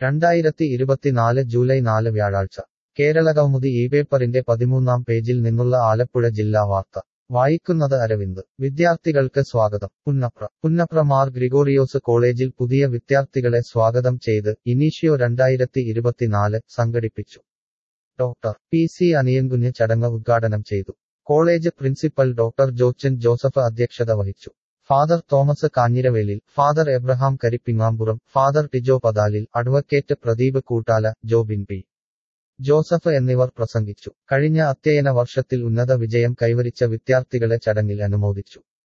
രണ്ടായിരത്തി ഇരുപത്തിനാല് ജൂലൈ നാല് വ്യാഴാഴ്ച കേരളകൗമുദി ഈ പേപ്പറിന്റെ പതിമൂന്നാം പേജിൽ നിന്നുള്ള ആലപ്പുഴ ജില്ലാ വാർത്ത വായിക്കുന്നത് അരവിന്ദ് വിദ്യാർത്ഥികൾക്ക് സ്വാഗതം പുന്നപ്ര പുന്നപ്ര മാർ ഗ്രിഗോറിയോസ് കോളേജിൽ പുതിയ വിദ്യാർത്ഥികളെ സ്വാഗതം ചെയ്ത് ഇനീഷ്യോ രണ്ടായിരത്തി ഇരുപത്തിനാല് സംഘടിപ്പിച്ചു ഡോക്ടർ പി സി അനിയൻകുഞ്ഞ് ചടങ്ങ് ഉദ്ഘാടനം ചെയ്തു college principal doctor Jochan Joseph അധ്യക്ഷത വഹിച്ചു father Thomas Kanjiravelil father Abraham Karippingampuram father Tijo Pathalil advocate Pradeep Koottala Jobin P Joseph എന്നിവർ പ്രസംഗിച്ചു കഴിഞ്ഞ അധ്യയന വർഷത്തിൽ ഉന്നത വിജയം കൈവരിച്ച വിദ്യാർത്ഥികളെ ചടങ്ങിൽ അനുമോദിച്ചു